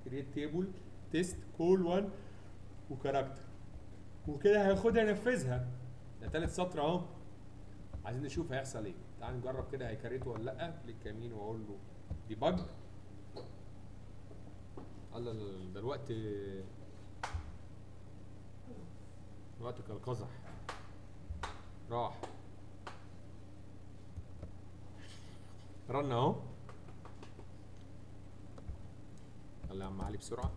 كريت تيبل تيست كول 1 وكاركتر وكده هياخدها ينفذها ده تالت سطر اهو عايزين نشوف هيحصل ايه تعال نجرب كده هيكريته ولا لا كليك يمين واقول له ديبج الله لا لا، ده الوقت الوقت كالقزح راح رن اهو يلا يا عم علي بسرعه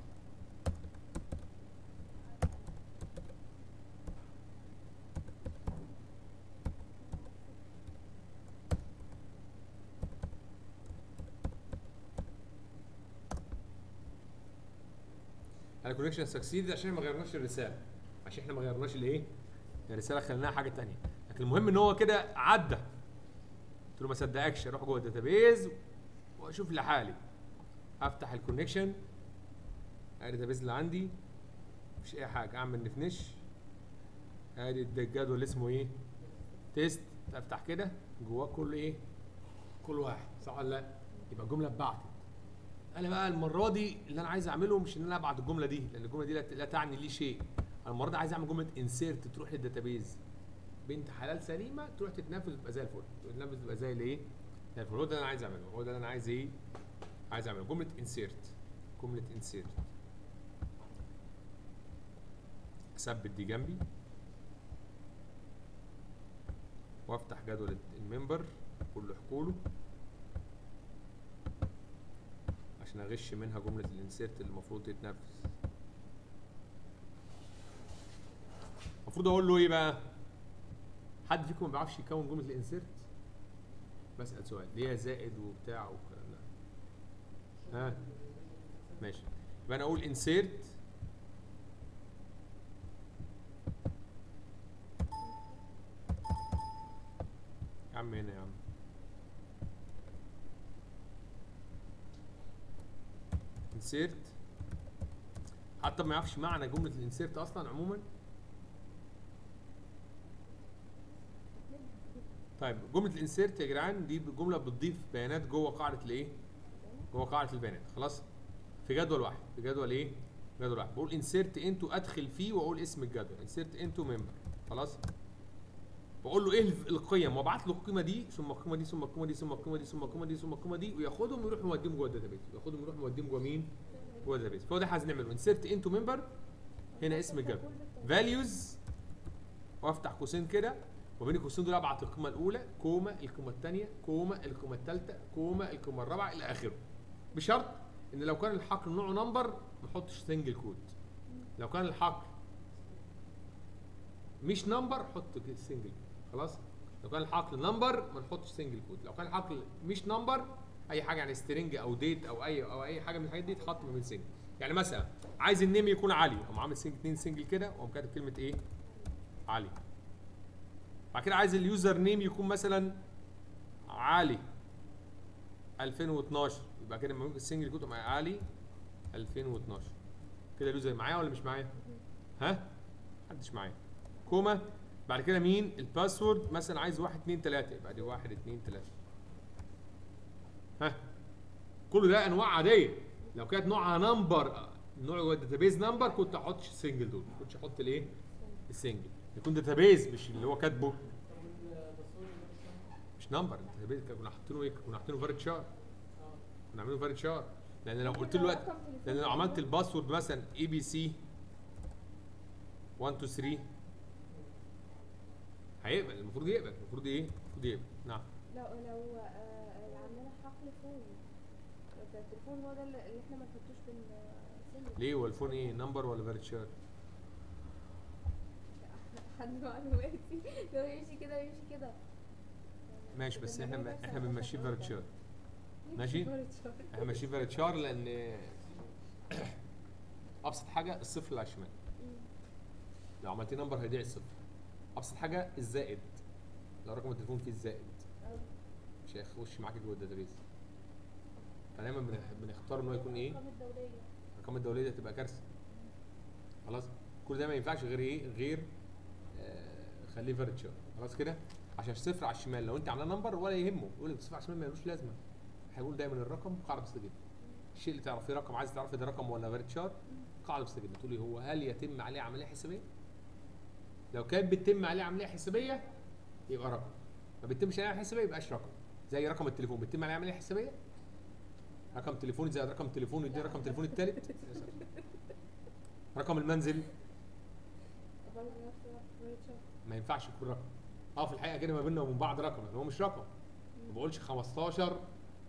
الكونكشن سكسيد عشان ما غيرناش الرساله عشان احنا ما غيرناش الايه الرساله خليناها حاجه تانية لكن المهم ان هو كده عدى قلت له ما صدقكش اروح جوه الداتابيز واشوف لحالي افتح الكونكشن ادي الداتابيز اللي عندي مفيش اي حاجه اعمل نفنش ادي الجدول اللي اسمه ايه تيست افتح كده جواه كل ايه كل واحد صح ولا لا يبقى الجمله اتبعتت انا بقى المره دي اللي انا عايز اعمله مش ان انا ابعت الجمله دي لان الجمله دي لا لا تعني لي شيء انا المره دي عايز اعمل جمله انسيرت تروح للداتابيز بنت حلال سليمه تروح تتنفذ تبقى زي الفل تتنفذ تبقى زي الايه زي الفل هو ده اللي انا عايز اعمله هو ده اللي انا عايز ايه عايز اعمله جمله انسيرت جمله انسيرت اثبت دي جنبي وافتح جدول الممبر كله حقوله عشان اغش منها جمله الانسيرت اللي المفروض تتنفذ المفروض اقول له ايه بقى حد فيكم ما بيعرفش يكون جمله الانسيرت بسال سؤال ليه زائد وبتاع والكلام ده ها ماشي يبقى انا اقول انسيرت يا عم هنا يا عم انسيرت حتى ما يعرفش معنى جمله الانسيرت اصلا عموما طيب جمله الانسيرت يا جدعان دي جمله بتضيف بيانات جوه قاعده الايه جوه قاعده البيانات خلاص في جدول واحد في جدول ايه جدول واحد بقول انسيرت انتو ادخل فيه واقول اسم الجدول انسيرت انتو ممبر خلاص بقول له ايه القيم وابعت له القيمه دي ثم القيمه دي ثم القيمه دي ثم القيمه دي ثم القيمه دي ثم القيمه دي وياخدهم ويروح موديهم جوه الداتابيز ياخدهم ويروح موديهم جوه مين جوه الداتابيز فهو ده عايز نعمله انسيرت انتو ممبر هنا اسم الجدول فاليوز وافتح قوسين كده وبين القوسين دول ابعت القيمه الاولى كوما القيمه الثانيه كوما القيمه الثالثه كوما القيمه الرابعه الى اخره بشرط ان لو كان الحقل نوعه نمبر ما احطش سنجل كود لو كان الحقل مش نمبر حط سنجل خلاص لو كان الحقل نمبر ما نحطش سنجل كود لو كان الحقل مش نمبر اي حاجه يعني سترينج او ديت او اي او اي حاجه من الحاجات دي تحط ما بين سنجل يعني مثلا عايز النيم يكون علي اقوم عامل سنجل اتنين سنجل كده واقوم كاتب كلمه ايه علي بعد كده عايز اليوزر نيم يكون مثلا علي 2012 يبقى كده ممكن السنجل كود مع علي 2012 كده اليوزر معايا ولا مش معايا ها محدش معايا كوما بعد كده مين الباسورد مثلا عايز 1 2 3 يبقى دي 1 2 3 ها كل ده انواع عاديه لو كانت نوعها نمبر نوع الداتابيز نمبر كنت احط السنجل دول ما كنتش احط الايه السنجل يكون داتابيز مش اللي هو كاتبه مش نمبر الداتابيز كنا حاطينه ايه كنا حاطينه فاريت شار كنا عاملينه فاريت شار لان لو قلت له وقت لان لو عملت الباسورد مثلا اي بي سي 1 2 3 هيقبل المفروض يقبل المفروض ايه المفروض يقبل نعم لو لو آه، عندنا حقل فون ده التليفون هو ده اللي اللي احنا ما نحطوش في السن ليه هو الفون ايه نمبر ولا فاريت شار حد معلوماتي لو يمشي كده يمشي كده ماشي بس احنا البرنامج احنا نفسه بنمشيه عشان فاريت شار يمشي ماشي؟ فارت شهر. احنا ماشيين فاريت شار لان ابسط حاجه الصفر اللي على الشمال مم. لو عملت نمبر هيضيع الصفر ابسط حاجه الزائد لو رقم التليفون فيه الزائد أه. مش هيخش معاك جوه الداتابيز فدايما بنخ- بنختار ان هو يكون ايه الأرقام الدولية الارقام الدوليه دي هتبقى كارثه خلاص كل ده ما ينفعش غير ايه غير آه خليه فاريت شار خلاص كده عشان صفر على الشمال لو انت عاملاه نمبر ولا يهمه يقول لك صفر على الشمال ملوش لازمه هيقول دايما الرقم قاعده بسيطه جدا الشيء اللي تعرفيه رقم عايز تعرفي ده رقم ولا فاريت شار قاعده بسيطه جدا تقولي هو هل يتم عليه عمليه حسابيه لو كانت بتتم عليه عمليه حسابيه يبقى رقم ما بتتمش عليه عمليه حسابيه يبقاش رقم زي رقم التليفون بتتم عليه عمليه حسابيه رقم تليفوني زائد رقم تليفون يديني رقم تليفون الثالث رقم المنزل برضه نفس الوقت فاريت شار ما ينفعش يكون رقم اه في الحقيقه كده ما بيننا وبين بعض رقم لكن هو مش رقم ما بقولش 15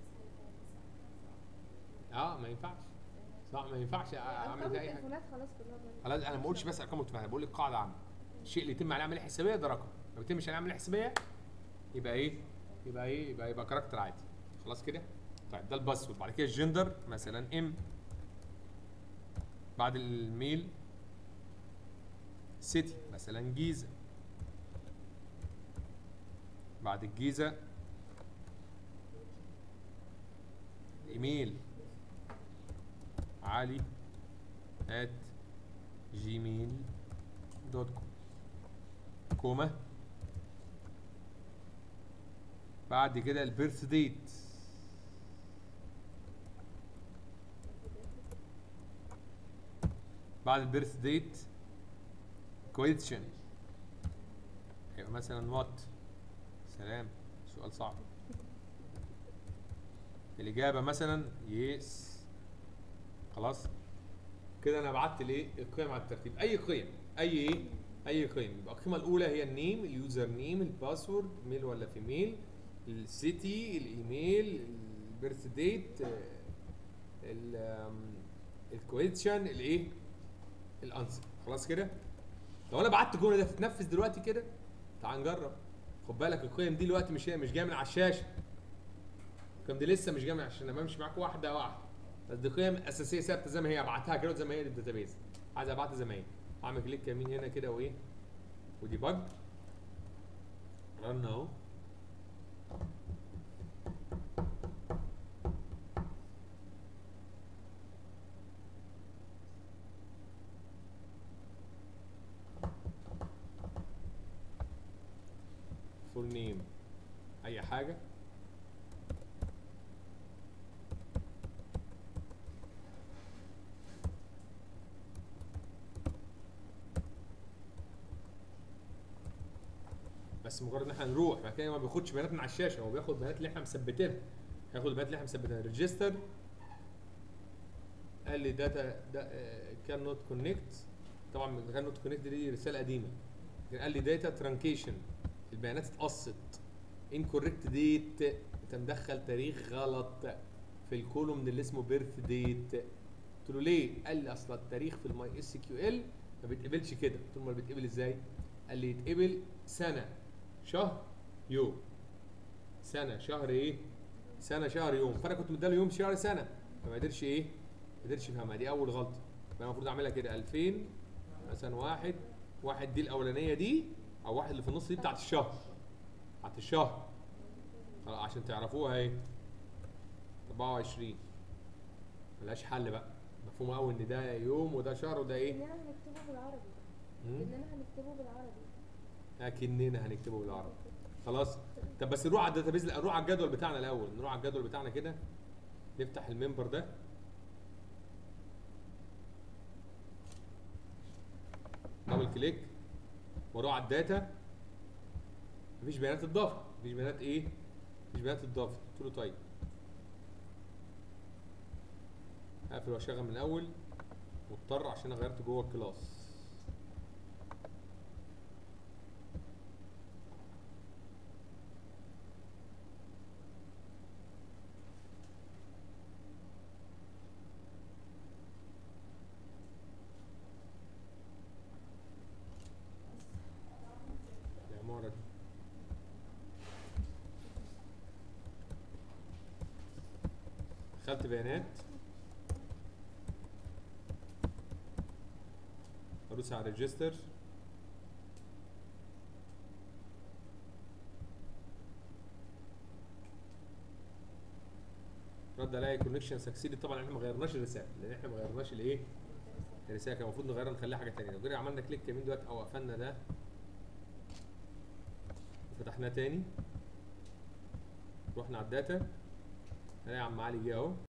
اه ما ينفعش صح ما ينفعش اعمل ارقام زي اي حاجه التليفونات خلاص كلها برضه خلاص انا ما بقولش بس ارقام متفاهمه بقول لك قاعده عامه الشيء اللي يتم عليه عمليه حسابيه ده رقم ما بيتمش عليه عمليه حسابيه يبقى ايه يبقى ايه يبقى يبقى كاركتر عادي خلاص كده طيب ده الباسورد بعد كده الجندر مثلا ام بعد الميل سيتي مثلا جيزه بعد الجيزه ايميل علي at جيميل دوت كوم كوما بعد كده البيرث ديت بعد البيرث ديت كويستشن يبقى مثلا وات سلام سؤال صعب الإجابة مثلا يس خلاص كده انا بعت الايه القيم على الترتيب اي قيم اي ايه اي قيم يبقى القيمه الاولى هي النيم اليوزر نيم الباسورد ميل ولا فيميل السيتي الايميل البيرث ديت الكويشن الايه الانسر خلاص كده لو انا بعت الجمله ده تتنفذ دلوقتي كده تعال نجرب خد بالك القيم دي دلوقتي مش مش جايه من على الشاشه القيم دي لسه مش جايه من على الشاشه انا بمشي معاك واحده واحده بس دي قيم اساسيه ثابته زي ما هي ابعتها كده زي ما هي للداتابيز عايز ابعتها زي ما هي اعمل كليك يمين هنا كده وايه ودي بج رن اهو فول نيم اي حاجه بس مجرد ان احنا نروح بعد كده ما بياخدش بيانات من على الشاشه هو بياخد بيانات اللي احنا مثبتينها هياخد البيانات اللي احنا مثبتينها ريجستر قال لي داتا كان نوت كونكت طبعا كان نوت كونكت دي رساله قديمه لكن قال لي داتا ترانكيشن البيانات اتقصت انكوركت ديت انت مدخل تاريخ غلط في الكولوم اللي اسمه بيرث ديت قلت له ليه؟ قال لي اصل التاريخ في الماي اس كيو ال ما بيتقبلش كده قلت له امال بيتقبل ازاي؟ قال لي يتقبل سنه شهر يوم سنه شهر ايه؟ سنه شهر يوم فانا كنت مديله يوم شهر سنه فما قدرش ايه؟ ما قدرش يفهمها دي اول غلطه فانا المفروض اعملها كده 2000 مثلا واحد واحد دي الاولانيه دي او واحد اللي في النص دي بتاعت الشهر بتاعت الشهر خلاص عشان تعرفوها ايه 24 ملهاش حل بقى مفهوم قوي ان ده يوم وده شهر وده ايه اننا هنكتبه بالعربي مم؟ اننا هنكتبه بالعربي اكننا هنكتبه بالعربي خلاص طب بس نروح على الداتابيز لا، نروح على الجدول بتاعنا الاول نروح على الجدول بتاعنا كده نفتح الممبر ده دبل كليك واروح على الداتا مفيش بيانات اتضافت مفيش بيانات ايه مفيش بيانات اتضافت قلت له طيب هقفل واشغل من الاول مضطر عشان انا غيرت جوه الكلاس العمارة دي دخلت بيانات ادوس على ريجستر رد الاقي كونكشن سكسيد طبعا احنا ما غيرناش الرساله لان احنا ما غيرناش الايه الرساله كان المفروض نغيرها نخليها حاجه ثانيه لو جينا عملنا كليك يمين دلوقتي او قفلنا ده فتحناه تاني رحنا على الداتا هنلاقي عم علي جه اهو